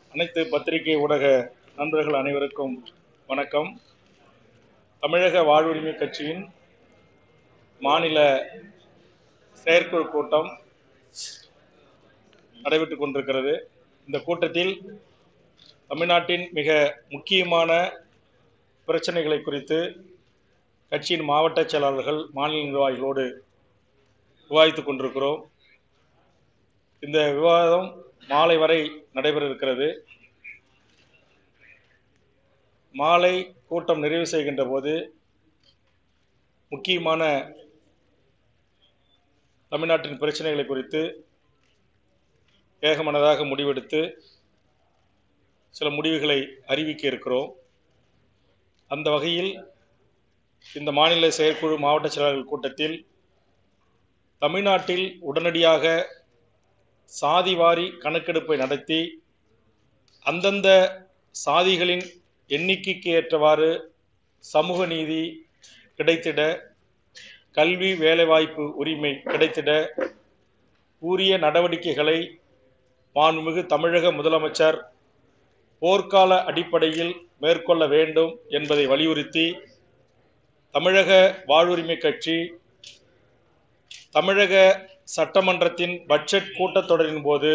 அனைத்து பத்திரிகை ஊடக நண்பர்கள் அனைவருக்கும் வணக்கம் தமிழக வாழ்வுரிமை கட்சியின் மாநில செயற்குழு கூட்டம் நடைபெற்றுக் கொண்டிருக்கிறது இந்த கூட்டத்தில் தமிழ்நாட்டின் மிக முக்கியமான பிரச்சனைகளை குறித்து கட்சியின் மாவட்ட செயலாளர்கள் மாநில நிர்வாகிகளோடு விவாதித்துக் கொண்டிருக்கிறோம் இந்த விவாதம் மாலை வரை நடைபெற இருக்கிறது மாலை கூட்டம் நிறைவு செய்கின்ற போது முக்கியமான தமிழ்நாட்டின் பிரச்சனைகளை குறித்து ஏகமனதாக முடிவெடுத்து சில முடிவுகளை அறிவிக்க இருக்கிறோம் அந்த வகையில் இந்த மாநில செயற்குழு மாவட்ட செயலாளர்கள் கூட்டத்தில் தமிழ்நாட்டில் உடனடியாக சாதிவாரி கணக்கெடுப்பை நடத்தி அந்தந்த சாதிகளின் எண்ணிக்கைக்கு ஏற்றவாறு சமூக நீதி கிடைத்திட கல்வி வேலைவாய்ப்பு உரிமை கிடைத்திட உரிய நடவடிக்கைகளை மாண்புமிகு தமிழக முதலமைச்சர் போர்க்கால அடிப்படையில் மேற்கொள்ள வேண்டும் என்பதை வலியுறுத்தி தமிழக வாழ்வுரிமை கட்சி தமிழக சட்டமன்றத்தின் பட்ஜெட் கூட்டத்தொடரின் போது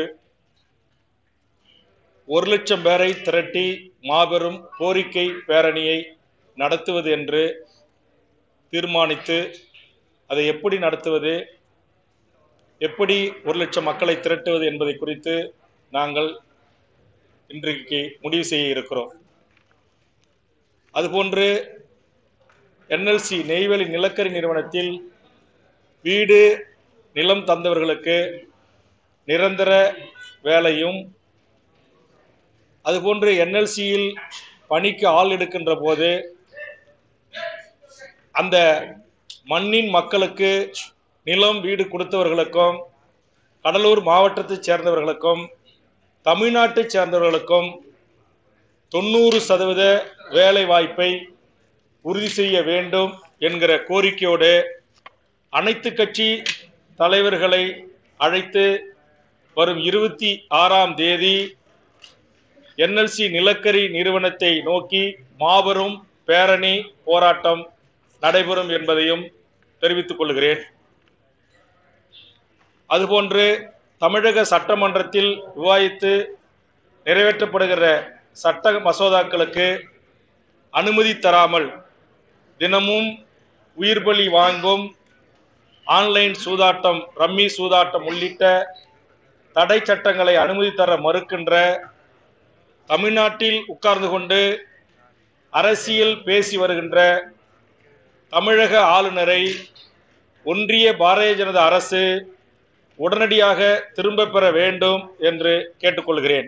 ஒரு லட்சம் பேரை திரட்டி மாபெரும் கோரிக்கை பேரணியை நடத்துவது என்று தீர்மானித்து அதை எப்படி நடத்துவது எப்படி ஒரு லட்சம் மக்களை திரட்டுவது என்பதை குறித்து நாங்கள் இன்றைக்கு முடிவு செய்ய இருக்கிறோம் அதுபோன்று என்எல்சி நெய்வேலி நிலக்கரி நிறுவனத்தில் வீடு நிலம் தந்தவர்களுக்கு நிரந்தர வேலையும் அதுபோன்று என்எல்சியில் பணிக்கு ஆள் எடுக்கின்ற போது அந்த மண்ணின் மக்களுக்கு நிலம் வீடு கொடுத்தவர்களுக்கும் கடலூர் மாவட்டத்தைச் சேர்ந்தவர்களுக்கும் தமிழ்நாட்டைச் சேர்ந்தவர்களுக்கும் தொண்ணூறு சதவீத வேலை வாய்ப்பை உறுதி செய்ய வேண்டும் என்கிற கோரிக்கையோடு அனைத்து கட்சி தலைவர்களை அழைத்து வரும் இருபத்தி ஆறாம் தேதி என்எல்சி நிலக்கரி நிறுவனத்தை நோக்கி மாபெரும் பேரணி போராட்டம் நடைபெறும் என்பதையும் தெரிவித்துக் கொள்கிறேன் அதுபோன்று தமிழக சட்டமன்றத்தில் விவாதித்து நிறைவேற்றப்படுகிற சட்ட மசோதாக்களுக்கு அனுமதி தராமல் தினமும் உயிர்பலி வாங்கும் ஆன்லைன் சூதாட்டம் ரம்மி சூதாட்டம் உள்ளிட்ட தடை சட்டங்களை அனுமதி தர மறுக்கின்ற தமிழ்நாட்டில் உட்கார்ந்து கொண்டு அரசியல் பேசி வருகின்ற தமிழக ஆளுநரை ஒன்றிய பாரதிய ஜனதா அரசு உடனடியாக திரும்ப பெற வேண்டும் என்று கேட்டுக்கொள்கிறேன்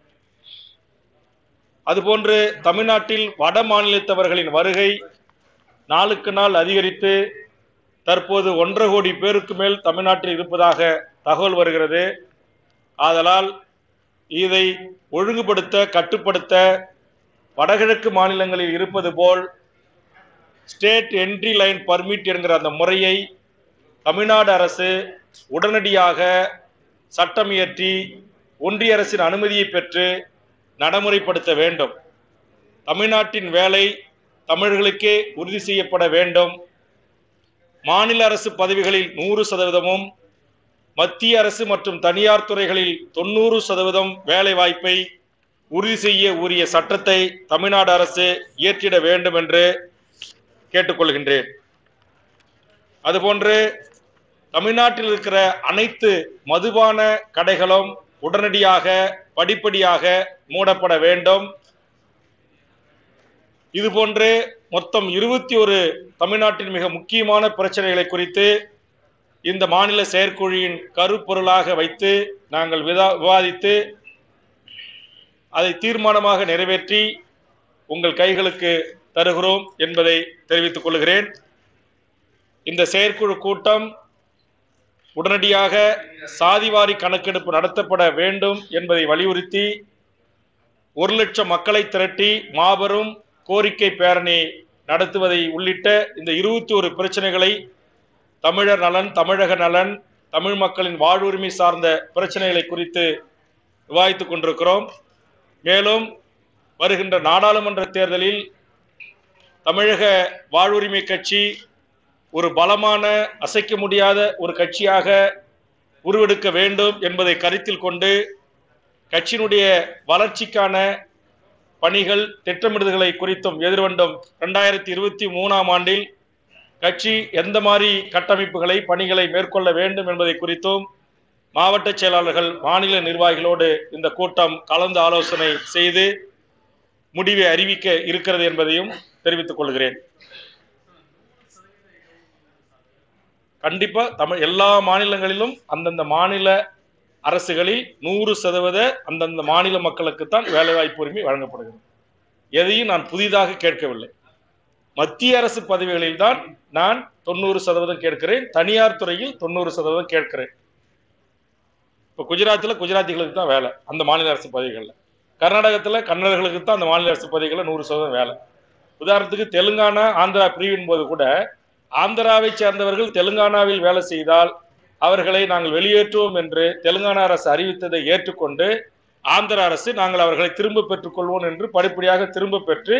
அதுபோன்று தமிழ்நாட்டில் வட மாநிலத்தவர்களின் வருகை நாளுக்கு நாள் அதிகரித்து தற்போது ஒன்றரை கோடி பேருக்கு மேல் தமிழ்நாட்டில் இருப்பதாக தகவல் வருகிறது ஆதலால் இதை ஒழுங்குபடுத்த கட்டுப்படுத்த வடகிழக்கு மாநிலங்களில் இருப்பது போல் ஸ்டேட் என்ட்ரி லைன் பர்மிட் என்கிற அந்த முறையை தமிழ்நாடு அரசு உடனடியாக சட்டம் இயற்றி ஒன்றிய அரசின் அனுமதியை பெற்று நடைமுறைப்படுத்த வேண்டும் தமிழ்நாட்டின் வேலை தமிழர்களுக்கே உறுதி செய்யப்பட வேண்டும் மாநில அரசு பதவிகளில் நூறு சதவீதமும் மத்திய அரசு மற்றும் தனியார் துறைகளில் தொண்ணூறு சதவீதம் வேலை வாய்ப்பை உறுதி செய்ய உரிய சட்டத்தை தமிழ்நாடு அரசு இயற்றிட வேண்டும் என்று கேட்டுக்கொள்கின்றேன் அதுபோன்று தமிழ்நாட்டில் இருக்கிற அனைத்து மதுபான கடைகளும் உடனடியாக படிப்படியாக மூடப்பட வேண்டும் இதுபோன்று மொத்தம் இருபத்தி ஒரு தமிழ்நாட்டின் மிக முக்கியமான பிரச்சனைகளை குறித்து இந்த மாநில செயற்குழியின் கருப்பொருளாக வைத்து நாங்கள் விதா விவாதித்து அதை தீர்மானமாக நிறைவேற்றி உங்கள் கைகளுக்கு தருகிறோம் என்பதை தெரிவித்துக் கொள்கிறேன் இந்த செயற்குழு கூட்டம் உடனடியாக சாதிவாரி கணக்கெடுப்பு நடத்தப்பட வேண்டும் என்பதை வலியுறுத்தி ஒரு லட்சம் மக்களை திரட்டி மாபெரும் கோரிக்கை பேரணி நடத்துவதை உள்ளிட்ட இந்த இருபத்தி ஒரு பிரச்சனைகளை தமிழர் நலன் தமிழக நலன் தமிழ் மக்களின் வாழ்வுரிமை சார்ந்த பிரச்சனைகளை குறித்து விவாதித்துக் கொண்டிருக்கிறோம் மேலும் வருகின்ற நாடாளுமன்ற தேர்தலில் தமிழக வாழ்வுரிமை கட்சி ஒரு பலமான அசைக்க முடியாத ஒரு கட்சியாக உருவெடுக்க வேண்டும் என்பதை கருத்தில் கொண்டு கட்சியினுடைய வளர்ச்சிக்கான பணிகள் திட்டமிடுதல்களை குறித்தும் எதிர்வண்டும் இரண்டாயிரத்தி இருபத்தி மூணாம் ஆண்டில் கட்சி எந்த மாதிரி கட்டமைப்புகளை பணிகளை மேற்கொள்ள வேண்டும் என்பதை குறித்தும் மாவட்ட செயலாளர்கள் மாநில நிர்வாகிகளோடு இந்த கூட்டம் கலந்து ஆலோசனை செய்து முடிவை அறிவிக்க இருக்கிறது என்பதையும் தெரிவித்துக் கொள்கிறேன் கண்டிப்பா தமிழ் எல்லா மாநிலங்களிலும் அந்தந்த மாநில அரசுகளில் நூறு சதவீத அந்தந்த மாநில மக்களுக்குத்தான் வேலைவாய்ப்பு உரிமை வழங்கப்படுகிறது எதையும் நான் புதிதாக கேட்கவில்லை மத்திய அரசு பதவிகளில் தான் நான் தொண்ணூறு சதவீதம் கேட்கிறேன் தனியார் துறையில் தொண்ணூறு சதவீதம் கேட்கிறேன் இப்போ குஜராத்தில் குஜராத்திகளுக்கு தான் வேலை அந்த மாநில அரசு பதவிகளில் கர்நாடகத்தில் கன்னடர்களுக்கு தான் அந்த மாநில அரசு பதவிகளில் நூறு சதவீதம் வேலை உதாரணத்துக்கு தெலுங்கானா ஆந்திரா பிரிவின் போது கூட ஆந்திராவை சேர்ந்தவர்கள் தெலுங்கானாவில் வேலை செய்தால் அவர்களை நாங்கள் வெளியேற்றுவோம் என்று தெலுங்கானா அரசு அறிவித்ததை ஏற்றுக்கொண்டு ஆந்திர அரசு நாங்கள் அவர்களை திரும்ப பெற்றுக்கொள்வோம் என்று படிப்படியாக திரும்ப பெற்று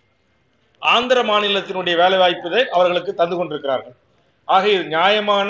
ஆந்திர மாநிலத்தினுடைய வேலை வாய்ப்பதை அவர்களுக்கு தந்து கொண்டிருக்கிறார்கள் ஆக இது நியாயமான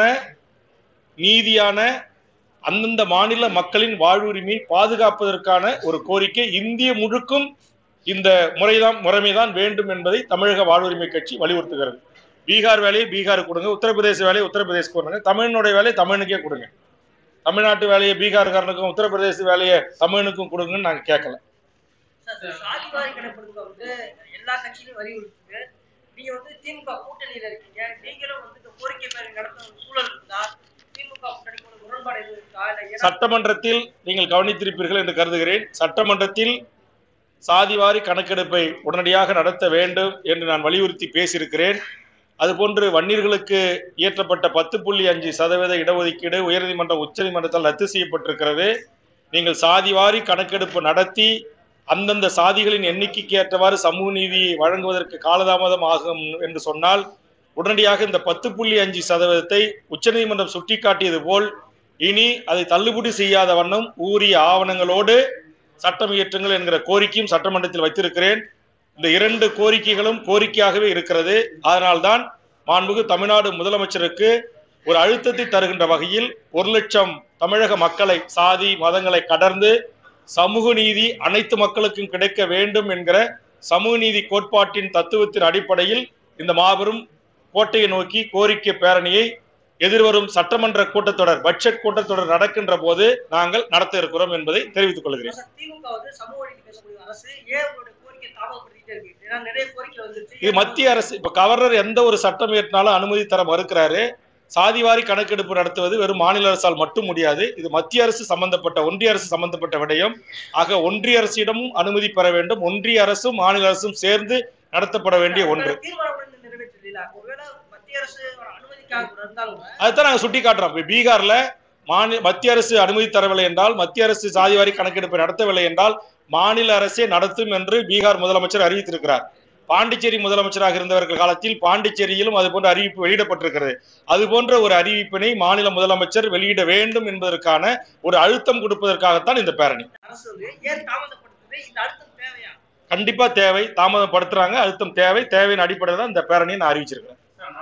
நீதியான அந்தந்த மாநில மக்களின் வாழ்வுரிமையை பாதுகாப்பதற்கான ஒரு கோரிக்கை இந்திய முழுக்கும் இந்த முறைதான் முறைமைதான் வேண்டும் என்பதை தமிழக வாழ்வுரிமை கட்சி வலியுறுத்துகிறது பீகார் வேலையை பீகாருக்கு கொடுங்க உத்தரப்பிரதேச வேலையை உத்தரப்பிரதேச கொடுங்க தமிழனுடைய வேலையை தமிழனுக்கே கொடுங்க தமிழ்நாட்டு வேலையை பீகார்காரனுக்கும் உத்தரப்பிரதேச வேலையை தமிழனுக்கும் கொடுங்கன்னு நாங்கள் கேட்கல சார், இந்த சாதிவாரி கணக்கெடுப்பு வந்து எல்லா கட்சியிலும் வலியுறுத்துது நீங்க வந்து திமுக கூட்டணியில இருக்கீங்க நீங்களும் வந்து இந்த கோரிக்கை பேரணி நடத்த ஒரு சூழல் இருந்தா திமுக கூட்டணிக்கு ஒரு முரண்பாடு எதுவும் இருக்கா இல்ல ஏன்னா சட்டமன்றத்தில் நீங்கள் கவனித்திருப்பீர்கள் என்று கருதுகிறேன் சட்டமன்றத்தில் சாதிவாரி கணக்கெடுப்பை உடனடியாக நடத்த வேண்டும் என்று நான் வலியுறுத்தி பேசியிருக்கிறேன் அதுபோன்று வன்னியர்களுக்கு இயற்றப்பட்ட பத்து புள்ளி அஞ்சு சதவீத இடஒதுக்கீடு உயர்நீதிமன்ற உச்சநீதிமன்றத்தால் ரத்து செய்யப்பட்டிருக்கிறது நீங்கள் சாதிவாரி கணக்கெடுப்பு நடத்தி அந்தந்த சாதிகளின் எண்ணிக்கைக்கு ஏற்றவாறு சமூக நீதியை வழங்குவதற்கு காலதாமதம் ஆகும் என்று சொன்னால் உடனடியாக இந்த பத்து புள்ளி அஞ்சு சதவீதத்தை உச்சநீதிமன்றம் சுட்டிக்காட்டியது போல் இனி அதை தள்ளுபடி செய்யாத வண்ணம் ஊரிய ஆவணங்களோடு சட்டம் இயற்றுங்கள் என்கிற கோரிக்கையும் சட்டமன்றத்தில் வைத்திருக்கிறேன் இந்த இரண்டு கோரிக்கைகளும் கோரிக்கையாகவே இருக்கிறது அதனால்தான் மாண்புகு தமிழ்நாடு முதலமைச்சருக்கு ஒரு அழுத்தத்தை தருகின்ற வகையில் ஒரு லட்சம் தமிழக மக்களை சாதி மதங்களை கடந்து சமூக நீதி அனைத்து மக்களுக்கும் கிடைக்க வேண்டும் என்கிற சமூக நீதி கோட்பாட்டின் தத்துவத்தின் அடிப்படையில் இந்த மாபெரும் கோட்டையை நோக்கி கோரிக்கை பேரணியை எதிர்வரும் சட்டமன்ற கூட்டத்தொடர் பட்ஜெட் கூட்டத்தொடர் நடக்கின்ற போது நாங்கள் நடத்த இருக்கிறோம் என்பதை தெரிவித்துக் கொள்கிறேன் சார், திமுக வந்து சமூக நீதி பேசக்கூடிய அரசு ஏன் உங்களுடைய கோரிக்கை தாமதப்படுத்திட்டே இருக்கு ஏன்னா நிறைய கோரிக்கை வந்துருச்சு இது மத்திய அரசு இப்ப கவர்னர் எந்த ஒரு சட்டம் இயற்றினாலும் அனுமதி தர மறுக்கிறாரு சாதிவாரி கணக்கெடுப்பு நடத்துவது வெறும் மாநில அரசால் மட்டும் முடியாது இது மத்திய அரசு சம்பந்தப்பட்ட ஒன்றிய அரசு சம்பந்தப்பட்ட விடயம் ஆக ஒன்றிய அரசிடமும் அனுமதி பெற வேண்டும் ஒன்றிய அரசும் மாநில அரசும் சேர்ந்து நடத்தப்பட வேண்டிய ஒன்று தீர்மானம் இன்னும் நிறைவேற்றல ஒருவேளை மத்திய அரசு அனுமதிக்காக கூட இருந்தாலும் கூட அதுதான் நாங்க சுட்டி காட்டுறோம் இப்ப பீகார்ல மாநில மத்திய அரசு அனுமதி தரவில்லை என்றால் மத்திய அரசு சாதிவாரி கணக்கெடுப்பை நடத்தவில்லை என்றால் மாநில அரசே நடத்தும் என்று பீகார் முதலமைச்சர் அறிவித்திருக்கிறார் பாண்டிச்சேரி முதலமைச்சராக இருந்தவர்கள் காலத்தில் பாண்டிச்சேரியிலும் அது போன்ற அறிவிப்பு வெளியிடப்பட்டிருக்கிறது அது போன்ற ஒரு அறிவிப்பினை மாநில முதலமைச்சர் வெளியிட வேண்டும் என்பதற்கான ஒரு அழுத்தம் கொடுப்பதற்காகத்தான் இந்த பேரணி அரசு வந்து ஏன் தாமதப்படுத்துது இந்த அழுத்தம் தேவையா கண்டிப்பா தேவை தாமதப்படுத்துறாங்க அழுத்தம் தேவை தேவையின் அடிப்படையில் தான் இந்த பேரணியை நான் அறிவிச்சிருக்கிறேன்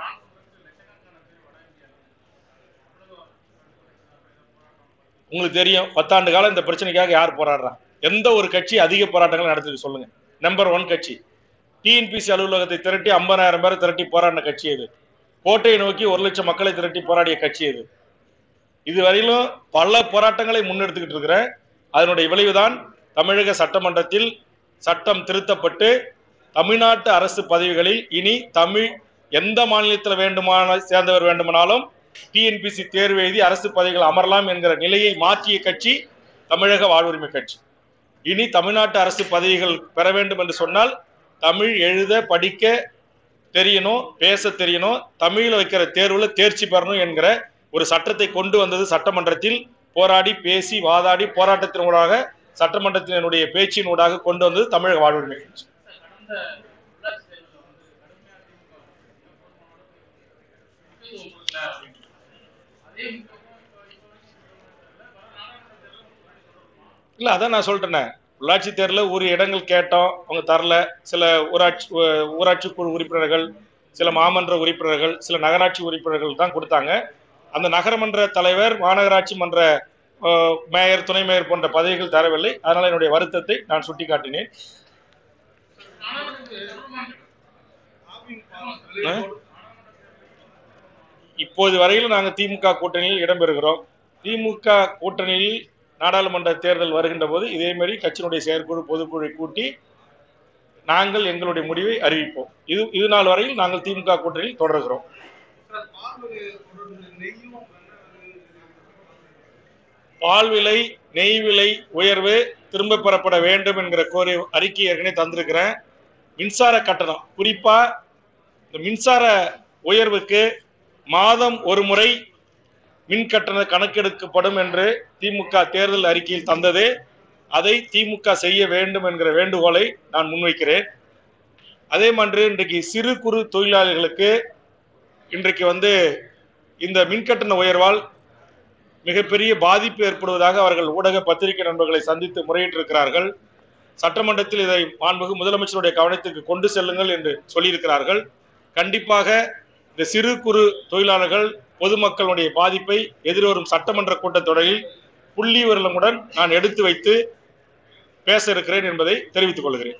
உங்களுக்கு தெரியும் பத்தாண்டு காலம் இந்த பிரச்சனைக்காக யார் போராடுறா எந்த ஒரு கட்சி அதிக போராட்டங்கள் நடத்திருக்கு சொல்லுங்க நம்பர் ஒன் கட்சி டிஎன்பிசி அலுவலகத்தை திரட்டி ஐம்பதாயிரம் பேரை திரட்டி போராடின கட்சி இது கோட்டையை நோக்கி ஒரு லட்சம் மக்களை திரட்டி போராடிய கட்சி இது இதுவரையிலும் பல போராட்டங்களை முன்னெடுத்துக்கிட்டு இருக்கிற அதனுடைய விளைவுதான் தமிழக சட்டமன்றத்தில் சட்டம் திருத்தப்பட்டு தமிழ்நாட்டு அரசு பதவிகளில் இனி தமிழ் எந்த மாநிலத்தில் வேண்டுமான சேர்ந்தவர் வேண்டுமானாலும் டிஎன்பிசி தேர்வு எழுதி அரசு பதவிகள் அமரலாம் என்கிற நிலையை மாற்றிய கட்சி தமிழக வாழ்வுரிமை கட்சி இனி தமிழ்நாட்டு அரசு பதவிகள் பெற வேண்டும் என்று சொன்னால் தமிழ் எழுத படிக்க தெரியணும் பேச தெரியணும் தமிழில் வைக்கிற தேர்வுல தேர்ச்சி பெறணும் என்கிற ஒரு சட்டத்தை கொண்டு வந்தது சட்டமன்றத்தில் போராடி பேசி வாதாடி போராட்டத்தினூடாக சட்டமன்றத்தினுடைய பேச்சினூடாக கொண்டு வந்தது தமிழக வாழ்வுரிமை கட்சி இல்ல அதான் நான் சொல்றேனே உள்ளாட்சி தேர்தலில் ஒரு இடங்கள் கேட்டோம் அவங்க தரல சில ஊராட்சி ஊ- ஊராட்சி குழு உறுப்பினர்கள் சில மாமன்ற உறுப்பினர்கள் சில நகராட்சி உறுப்பினர்கள் தான் கொடுத்தாங்க அந்த நகரமன்ற தலைவர் மாநகராட்சி மன்ற அஹ், மேயர் துணை மேயர் போன்ற பதவிகள் தரவில்லை அதனால் என்னுடைய வருத்தத்தை நான் சுட்டிக்காட்டினேன் ஆ? இப்போது வரையில் நாங்கள் திமுக கூட்டணியில் இடம்பெறுகிறோம் திமுக கூட்டணியில் நாடாளுமன்ற தேர்தல் வருகின்ற போது இதே மாதிரி கட்சியினுடைய செயற்குழு பொதுக்குழு கூட்டி நாங்கள் எங்களுடைய முடிவை அறிவிப்போம் இது இது நாள் வரையில் நாங்கள் திமுக கூட்டணியில் தொடர்கிறோம் பால் விலை நெய் விலை உயர்வு திரும்ப பெறப்பட வேண்டும் என்கிற கோரி அறிக்கை ஏற்கனவே தந்திருக்கிறேன் மின்சார கட்டணம் குறிப்பா இந்த மின்சார உயர்வுக்கு மாதம் ஒரு முறை மின் கட்டண கணக்கெடுக்கப்படும் என்று திமுக தேர்தல் அறிக்கையில் தந்தது அதை திமுக செய்ய வேண்டும் என்கிற வேண்டுகோளை நான் முன்வைக்கிறேன் அதே மாதிரி இன்றைக்கு சிறு குறு தொழிலாளர்களுக்கு இன்றைக்கு வந்து இந்த மின்கட்டண உயர்வால் மிகப்பெரிய பாதிப்பு ஏற்படுவதாக அவர்கள் ஊடக பத்திரிகை நண்பர்களை சந்தித்து முறையிட்டிருக்கிறார்கள் சட்டமன்றத்தில் இதை மாண்புமிகு முதலமைச்சருடைய கவனத்திற்கு கொண்டு செல்லுங்கள் என்று சொல்லியிருக்கிறார்கள் கண்டிப்பாக இந்த சிறு குறு தொழிலாளர்கள் பொதுமக்களுடைய பாதிப்பை எதிர்வரும் சட்டமன்ற கூட்டத்தொடரில் புள்ளி விவரங்களுடன் நான் எடுத்து வைத்து பேச இருக்கிறேன் என்பதை தெரிவித்துக் கொள்கிறேன்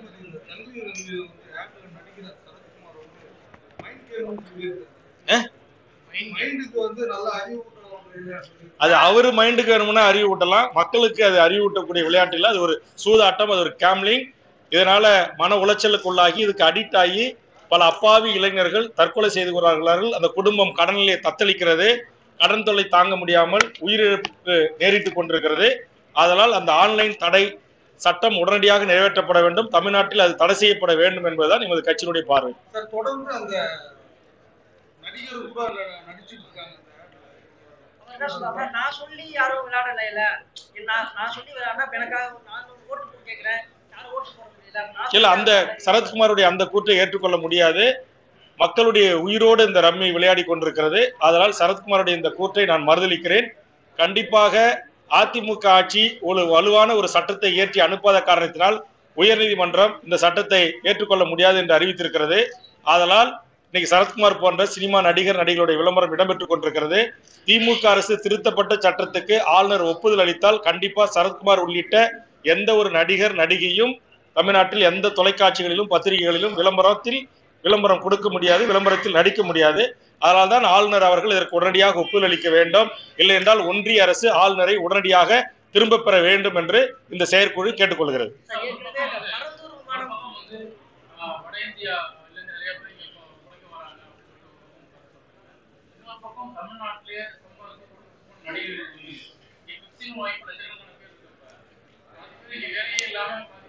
ஆ? மைண்டுக்கு வந்து நல்ல அறிவு அது அவரு மைண்டுக்கு வேணும்னா அறிவு ஊட்டலாம் மக்களுக்கு அது அறிவு ஊட்டக்கூடிய விளையாட்டு இல்லை அது ஒரு சூதாட்டம் அது ஒரு கேம்லிங் இதனால மன உளைச்சலுக்குள்ளாகி இதுக்கு அடிக்ட் ஆகி பல அப்பாவி இளைஞர்கள் தற்கொலை செய்து கொள்கிறார்கள் அந்த குடும்பம் கடனிலே தத்தளிக்கிறது கடன் தொல்லை தாங்க முடியாமல் உயிரிழப்பு நேரிட்டுக் கொண்டிருக்கிறது அதனால் அந்த ஆன்லைன் தடை சட்டம் உடனடியாக நிறைவேற்றப்பட வேண்டும் தமிழ்நாட்டில் அது தடை செய்யப்பட வேண்டும் என்பதுதான் எமது கட்சியினுடைய பார்வை சார் தொடர்ந்து அந்த நடிகர் கூட ந- நடிச்சிட்டு இருக்காங்க என்ன சொல்றாங்க நான் சொல்லி யாரும் விளையாடல இல்ல நான் நான் சொல்லி விளையாடினா இப்ப எனக்காக நான் ஓட்டு போட்டு கேட்கிறேன் யாரும் ஓட்டு போட முடியல நான் இல்ல அந்த சரத்குமாருடைய அந்த கூற்றை ஏற்றுக்கொள்ள முடியாது மக்களுடைய உயிரோடு இந்த ரம்மி விளையாடி கொண்டிருக்கிறது அதனால் சரத்குமாருடைய இந்த கூற்றை நான் மறுதளிக்கிறேன் கண்டிப்பாக அதிமுக ஆட்சி ஒரு வலுவான ஒரு சட்டத்தை இயற்றி அனுப்பாத காரணத்தினால் உயர்நீதிமன்றம் இந்த சட்டத்தை ஏற்றுக்கொள்ள முடியாது என்று அறிவித்திருக்கிறது ஆதலால் இன்னைக்கு சரத்குமார் போன்ற சினிமா நடிகர் நடிகர்களுடைய விளம்பரம் இடம்பெற்றுக் கொண்டிருக்கிறது திமுக அரசு திருத்தப்பட்ட சட்டத்துக்கு ஆளுநர் ஒப்புதல் அளித்தால் கண்டிப்பா சரத்குமார் உள்ளிட்ட எந்த ஒரு நடிகர் நடிகையும் தமிழ்நாட்டில் எந்த தொலைக்காட்சிகளிலும் பத்திரிகைகளிலும் விளம்பரத்தில் விளம்பரம் கொடுக்க முடியாது விளம்பரத்தில் நடிக்க முடியாது அதனால் தான் ஆளுநர் அவர்கள் இதற்கு உடனடியாக ஒப்புதல் அளிக்க வேண்டும் இல்லை என்றால் ஒன்றிய அரசு ஆளுநரை உடனடியாக திரும்ப பெற வேண்டும் என்று இந்த செயற்குழு கேட்டுக்கொள்கிறது சார், ஏற்கனவே இந்த பரந்தூர் விமானம் பக்கம் வந்து ஆஹ், வட இந்தியாவில இருந்து நிறைய பேர் இங்க இப்போ குறைக்க வராங்க அப்படின்னு சொல்லிட்டு இன்னொரு பக்கம் தமிழ்நாட்டிலேயே ரொம்ப ரொம்ப நடிகர்கள் சொல்லி இங்க கிறிஸ்டின் வாய்ப்பு லட்சக்கணக்கான பேர் இருக்கப்ப அதுக்கு இங்க வேலையே இல்லாம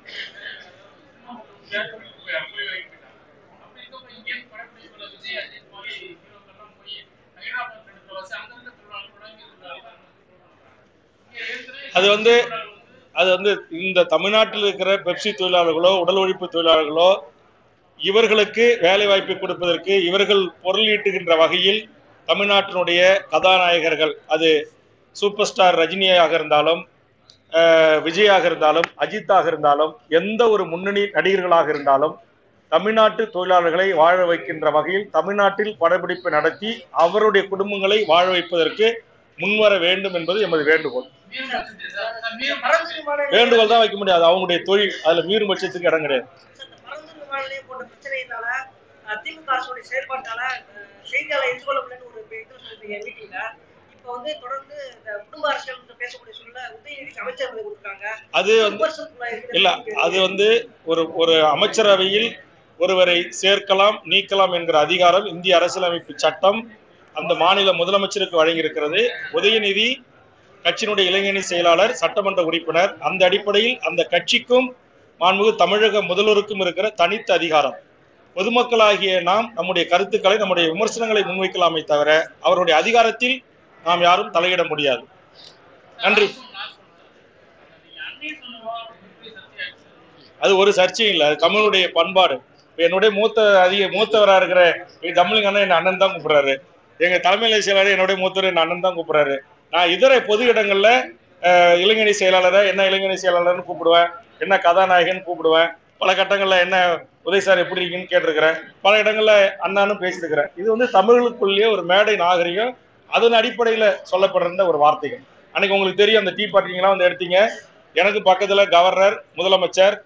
போய் அப்படி வாங்கிட்டாங்க அப்படி இருக்கப்ப இங்கேயும் படப்பிடிப்புல விஜய் அஜித் மாதிரி ஹீரோக்கெல்லாம் போய் ஹைதராபாத் இடத்துல வச்சு அங்க இருக்க தொழிலாளர்கள் கூட இங்க இருக்காங்க இங்க ஏற்கனவே அது வந்து அது வந்து இந்த தமிழ்நாட்டில் இருக்கிற பெப்சி தொழிலாளர்களோ உடல் உழைப்பு தொழிலாளர்களோ இவர்களுக்கு வேலை வாய்ப்பை கொடுப்பதற்கு இவர்கள் பொருள் ஈட்டுகின்ற வகையில் தமிழ்நாட்டினுடைய கதாநாயகர்கள் அது சூப்பர் ஸ்டார் ரஜினியாக இருந்தாலும் அஹ், விஜயாக இருந்தாலும் அஜித்தாக இருந்தாலும் எந்த ஒரு முன்னணி நடிகர்களாக இருந்தாலும் தமிழ்நாட்டு தொழிலாளர்களை வாழ வைக்கின்ற வகையில் தமிழ்நாட்டில் படப்பிடிப்பு நடத்தி அவருடைய குடும்பங்களை வாழ வைப்பதற்கு முன்வர வேண்டும் என்பது எமது வேண்டுகோள் மீன் வச்சிருந்தது சார். சார், மீன் பரந்தூர் விமானம் வேண்டுகோள் தான் வைக்க முடியாது அவங்களுடைய தொழில் அதுல மீறும் பட்சத்துக்கு இடம் கிடையாது சார், இந்த பரந்தூர் விமான நிலையம் போன்ற பிரச்சனையினால அஹ், திமுக அரசுடைய செயல்பாட்டால அஹ், செய்தியாளர் எதிர்கொள்ள முடியலன்னு ஒரு இது சொல்லிருந்தீங்க மீட்டிங்ல இப்ப வந்து தொடர்ந்து இந்த குடும்ப அரசியல் என்று பேசக்கூடிய சூழல உதயநிதிக்கு அமைச்சர் பதவி கொடுத்தாங்க அது வந்து விமர்சனத்துக்குள்ள இருக்குது. இல்ல அது வந்து ஒரு ஒரு அமைச்சரவையில் ஒருவரை சேர்க்கலாம் நீக்கலாம் என்கிற அதிகாரம் இந்திய அரசியலமைப்பு சட்டம் அந்த மாநில முதலமைச்சருக்கு வழங்கியிருக்கிறது உதயநிதி கட்சியினுடைய இளைஞரணி செயலாளர் சட்டமன்ற உறுப்பினர் அந்த அடிப்படையில் அந்த கட்சிக்கும் மாண்புமிகு தமிழக முதல்வருக்கும் இருக்கிற தனித்த அதிகாரம் பொதுமக்களாகிய நாம் நம்முடைய கருத்துக்களை நம்முடைய விமர்சனங்களை முன்வைக்கலாமே தவிர அவருடைய அதிகாரத்தில் நாம் யாரும் தலையிட முடியாது நன்றி நீங்க அன்னை சொன்னவா எப்படி சர்ச்சையாச்சு அது ஒரு சர்ச்சையும் இல்லை அது தமிழுடைய பண்பாடு இப்ப என்னுடைய மூத்த அதிக மூத்தவரா இருக்கிற தமிழுங்க அண்ணன் என்ன அண்ணன் தான் கூப்பிடுறாரு எங்க தலைமையில செயலாளர் என்னுடைய மூத்தவர் என்ன அண்ணன் தான் கூப்பிடுறாரு நான் இதர பொது இடங்கள்ல அஹ், இளைஞணி செயலாளரை என்ன இளைஞணி செயலாளர்னு கூப்பிடுவேன் என்ன கதாநாயகன் கூப்பிடுவேன் பல கட்டங்களில் என்ன உதய் சார் எப்படி இருக்கீங்கன்னு கேட்டிருக்கிறேன் பல இடங்கள்ல அண்ணானும் பேசியிருக்கிறேன் இது வந்து தமிழுக்குள்ளேயே ஒரு மேடை நாகரிகம் அதன் அடிப்படையில் சொல்லப்படுற ஒரு வார்த்தைகள் அன்னைக்கு உங்களுக்கு தெரியும் அந்த டீ பார்ட்டிங்கெல்லாம் வந்து எடுத்தீங்க எனக்கு பக்கத்துல கவர்னர் முதலமைச்சர்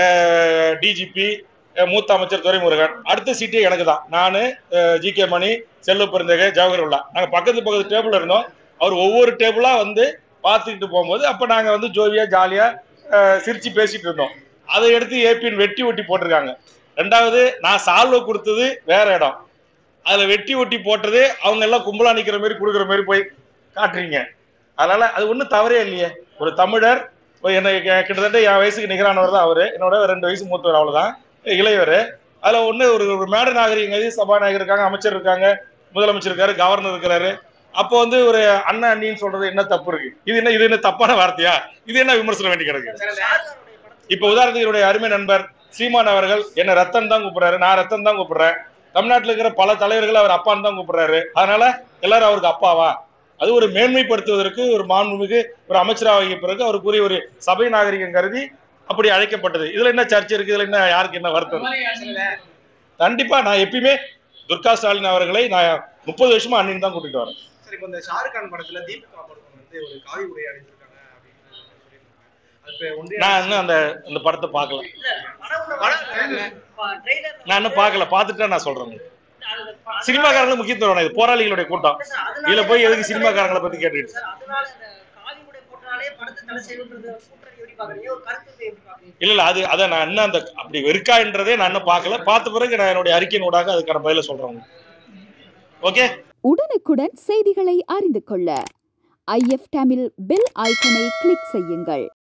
டிஜிபி மூத்த அமைச்சர் துரைமுருகன் அடுத்த சீட்டே எனக்கு தான் நான் ஜி கே மணி செல்வ பெருந்தகை ஜவஹர் உல்லா நாங்கள் பக்கத்து பக்கத்து டேபிள் இருந்தோம் அவர் ஒவ்வொரு டேபிளா வந்து பார்த்துக்கிட்டு போகும்போது அப்போ நாங்கள் வந்து ஜோவியா ஜாலியா சிரிச்சு பேசிட்டு இருந்தோம் அதை எடுத்து ஏபிஎன் வெட்டி ஒட்டி போட்டிருக்காங்க ரெண்டாவது நான் சால்வை கொடுத்தது வேற இடம் அதுல வெட்டி ஒட்டி போட்டது அவங்க எல்லாம் கும்பலா நிக்கிற மாதிரி கொடுக்குற மாதிரி போய் காட்டுறீங்க அதனால அது ஒன்றும் தவறே இல்லையே ஒரு தமிழர் ஒரு என்னை கி- கிட்டத்தட்ட என் வயசுக்கு நிகரானவர் தான் அவரு என்னோட ரெண்டு வயசு மூத்தவர் அவ்வளவுதான் இளையவர் அதுல ஒண்ணு ஒரு ஒரு மேட நாகரிகம் இது சபாநாயகர் இருக்காங்க அமைச்சர் இருக்காங்க முதலமைச்சர் இருக்காரு கவர்னர் இருக்கிறாரு அப்போ வந்து ஒரு அண்ணன் அண்ணின்னு சொல்றது என்ன தப்பு இருக்கு இது என்ன இது என்ன தப்பான வார்த்தையா இது என்ன விமர்சனம் வேண்டி கிடக்கு ஷாஜகானுடைய படத்துல இப்ப உதாரணத்துக்கு என்னுடைய அருமை நண்பர் சீமான் அவர்கள் என்ன ரத்தன் தான் கூப்பிடுறாரு நான் ரத்தன் தான் கூப்பிடுறேன் தமிழ்நாட்டுல இருக்கிற பல தலைவர்கள் அவர் அப்பான்னு தான் கூப்பிடுறாரு அதனால எல்லாரும் அவருக்கு அப்பாவா அது ஒரு மேன்மைப்படுத்துவதற்கு ஒரு மாண்புமிகு ஒரு அமைச்சராகிய பிறகு அவருக்குரிய ஒரு சபை நாகரிகம் கருதி அப்படி அழைக்கப்பட்டது இதுல என்ன சர்ச்சை இருக்கு இதுல என்ன யாருக்கு என்ன அந்த வருத்தம் மாதிரி அணிகள் கண்டிப்பா நான் எப்பயுமே துர்கா ஸ்டாலின் அவர்களை நான் முப்பது வருஷமா அண்ணின்னு தான் கூட்டிட்டு வரேன் சரி இப்போ இந்த ஷாருக் கான் படத்துல தீபிகா படுகோன் வந்து ஒரு காவி உடை அணிந்திருக்காங்க அப்படின்னு சொல்லியிருக்காங்க அது இப்ப ஒன்றிய நான் இன்னும் அந்த அந்த படத்தை பார்க்கல இல்ல படம் உள்ள படம் trailer நான் இன்னும் பார்க்கல பார்த்துட்டு நான் சொல்றேன் அது ப- சினிமாக்காரங்களுக்கு முக்கியத்துவம் வேணும். இது போராளிகளுடைய கூட்டம் இல்ல சார், அதனால இதுல போய் எதுக்கு படத்தை சினிமாக்காரங்களை பத்தி கேட்டுட்டு சார், அதனால இந்த காவி உடை போட்டாலே படத்தை தடை செய்யணுன்றது கூட்டணி எப்படி பாக்குறீங்க ஒரு கருத்து எப்படி பாக்குறீங்க இல்ல இல்ல அது அதை நான் இன்னும் அந்த அப்படி வெறுக்கான்றதே நான் இன்னும் பார்க்கல பார்த்த பிறகு நான் என்னுடைய அறிக்கையின் ஊடாக அதுக்கான பதில சொல்றேன் ஓகே உடனுக்குடன் செய்திகளை அறிந்து கொள்ள ஐஎஃப் தமிழ் பெல் ஐக்கனை கிளிக் செய்யுங்கள்